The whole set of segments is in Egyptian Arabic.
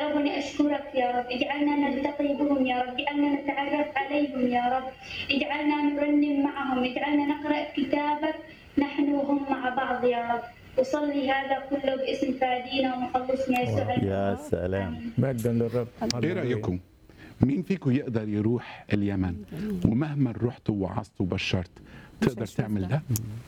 علموني أشكرك يا رب اجعلنا نلتقي بهم يا رب اجعلنا نتعرف عليهم يا رب اجعلنا نرنم معهم اجعلنا نقرأ كتابك نحن وهم مع بعض يا رب وصلي هذا كله باسم فادينا ومخلصنا يسوع يا المسيح. سلام. آمين. مجدا للرب ايه هللويا. رايكم مين فيكم يقدر يروح اليمن ومهما رحت ووعظت وبشرت تقدر هيشوف تعمل ده. ده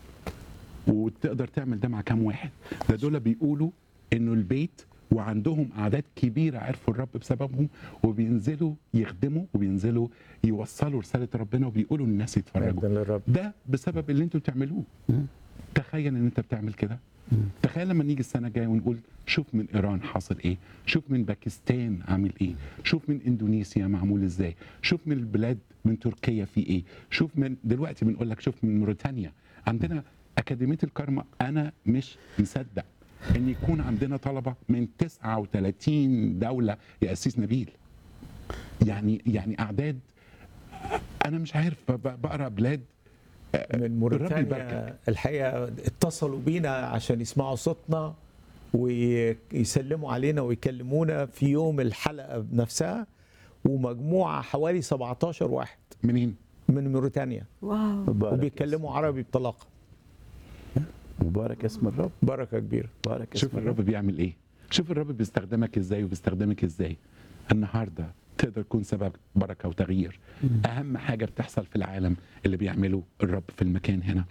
وتقدر تعمل ده مع كام واحد ده دول بيقولوا انه البيت وعندهم اعداد كبيره عرفوا الرب بسببهم وبينزلوا يخدموا وبينزلوا يوصلوا رساله ربنا وبيقولوا للناس مجدا يتفرجوا للرب ده بسبب اللي انتوا بتعملوه تخيل ان انت بتعمل كده تخيل لما نيجي السنه الجايه ونقول شوف من ايران حاصل ايه شوف من باكستان عامل ايه شوف من اندونيسيا معمول ازاي شوف من البلاد من تركيا في ايه شوف من دلوقتي بنقول لك شوف من موريتانيا عندنا اكاديميه الكرمة انا مش مصدق ان يكون عندنا طلبه من 39 دوله يا اسيس نبيل يعني يعني اعداد انا مش عارف ب- بقرا بلاد من الرب موريتانيا يباركك. الحقيقه اتصلوا بينا عشان يسمعوا صوتنا ويسلموا علينا ويكلمونا في يوم الحلقه بنفسها ومجموعه حوالي 17 واحد منين؟ من موريتانيا واو مبارك وبيتكلموا عربي بطلاقه اسم- مبارك اسم الرب بركه كبيره مبارك اسم شوف الرب بيعمل ايه شوف الرب بيستخدمك ازاي وبيستخدمك ازاي النهارده تقدر تكون سبب بركه وتغيير اهم حاجه بتحصل في العالم اللي بيعمله الرب في المكان هنا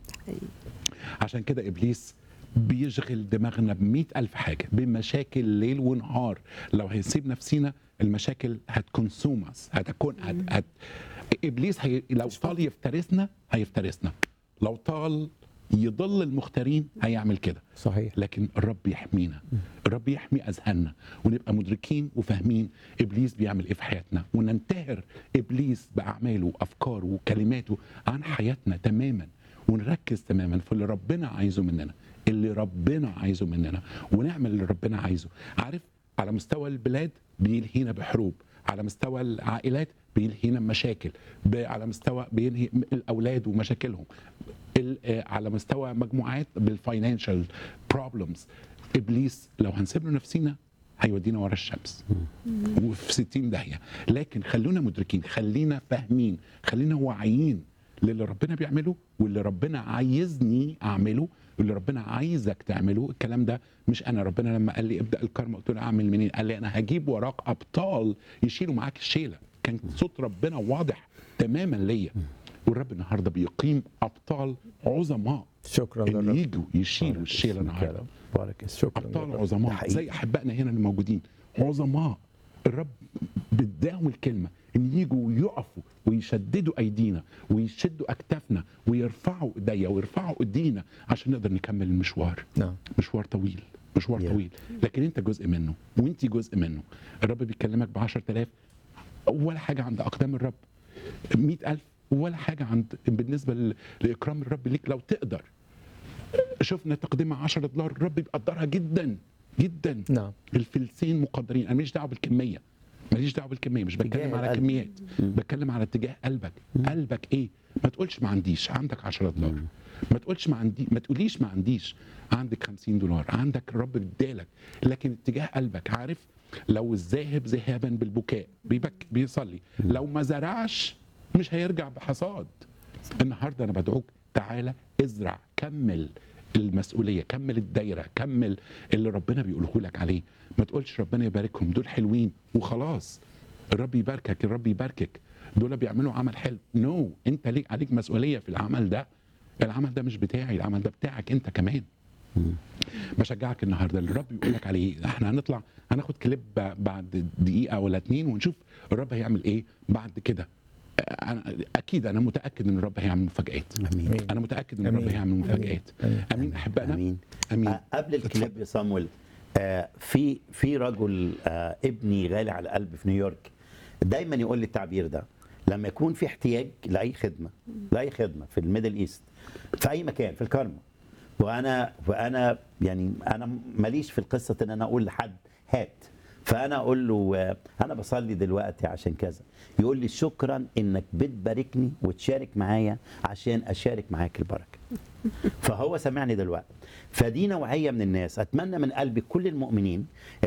عشان كده ابليس بيشغل دماغنا بمئة ألف حاجة بمشاكل ليل ونهار لو هيسيب نفسينا المشاكل هتكونسوم us هتكون هت... هت... إبليس هي... لو طال يفترسنا هيفترسنا لو طال يضل المختارين هيعمل كده صحيح لكن الرب يحمينا الرب يحمي اذهاننا ونبقى مدركين وفاهمين ابليس بيعمل ايه في حياتنا وننتهر ابليس باعماله وافكاره وكلماته عن حياتنا تماما ونركز تماما في اللي ربنا عايزه مننا اللي ربنا عايزه مننا ونعمل اللي ربنا عايزه عارف على مستوى البلاد بيلهينا بحروب على مستوى العائلات بيلهينا بمشاكل ب- على مستوى بينهي الاولاد ومشاكلهم ال- آه، على مستوى مجموعات بالفاينانشال بروبلمز ابليس لو هنسيب له نفسينا هيودينا ورا الشمس وفي 60 داهيه لكن خلونا مدركين خلينا فاهمين خلينا واعيين للي ربنا بيعمله واللي ربنا عايزني اعمله واللي ربنا عايزك تعمله الكلام ده مش انا ربنا لما قال لي ابدا الكرم قلت له اعمل منين قال لي انا هجيب وراك ابطال يشيلوا معاك الشيله كان صوت ربنا واضح تماما ليا والرب النهارده بيقيم ابطال عظماء شكرا ان للرب يجوا يشيلوا مبارك الشيله اسمك يا النهارده رب. مبارك اسم شكرا ابطال للرب. ده عظماء حقيقي. زي احبائنا هنا اللي موجودين عظماء الرب بداهم الكلمه ان يجوا ويقفوا ويشددوا ايدينا ويشدوا اكتافنا ويرفعوا ايديا ويرفعوا ايدينا عشان نقدر نكمل المشوار نعم مشوار طويل مشوار Yeah. طويل لكن انت جزء منه وانت جزء منه الرب بيكلمك ب 10000 ولا حاجه عند اقدام الرب 100000 ولا حاجه عند بالنسبه ل- لاكرام الرب ليك لو تقدر شفنا تقديمها 10 دولار الرب بيقدرها جدا جدا نعم الفلسين مقدرين انا ماليش دعوه بالكميه ماليش دعوه بالكميه مش بتكلم اتجاه على القلب. كميات بتكلم على اتجاه قلبك قلبك ايه ما تقولش ما عنديش عندك 10 دولار ما تقولش ما عندي ما تقوليش ما عنديش عندك 50 دولار عندك الرب ادالك لكن اتجاه قلبك عارف لو الذاهب ذهابا بالبكاء بيبك بيصلي لو ما زرعش مش هيرجع بحصاد النهارده انا بدعوك تعالى ازرع كمل المسؤوليه كمل الدايره كمل اللي ربنا بيقوله لك عليه ما تقولش ربنا يباركهم دول حلوين وخلاص الرب يباركك الرب يباركك دول بيعملوا عمل حلو نو no. انت ليك عليك مسؤوليه في العمل ده العمل ده مش بتاعي العمل ده بتاعك انت كمان بشجعك النهارده اللي الرب يقول لك عليه احنا هنطلع هناخد كليب بعد دقيقه ولا اتنين ونشوف الرب هيعمل ايه بعد كده انا اكيد انا متاكد ان الرب هيعمل مفاجات امين امين انا متاكد ان الرب أمين. هيعمل مفاجات أمين. امين احبائنا امين امين آه، قبل الكليب يا صامويل آه، في في رجل آه، ابني غالي على قلبي في نيويورك دايما يقول لي التعبير ده لما يكون في احتياج لاي خدمه لاي خدمه في الميدل ايست في اي مكان في الكارما وانا وانا يعني انا ماليش في القصه ان انا اقول لحد هات فانا اقول له آه، انا بصلي دلوقتي عشان كذا يقول لي شكرا انك بتباركني وتشارك معايا عشان اشارك معاك البركه فهو سمعني دلوقتي فدي نوعيه من الناس اتمنى من قلبي كل المؤمنين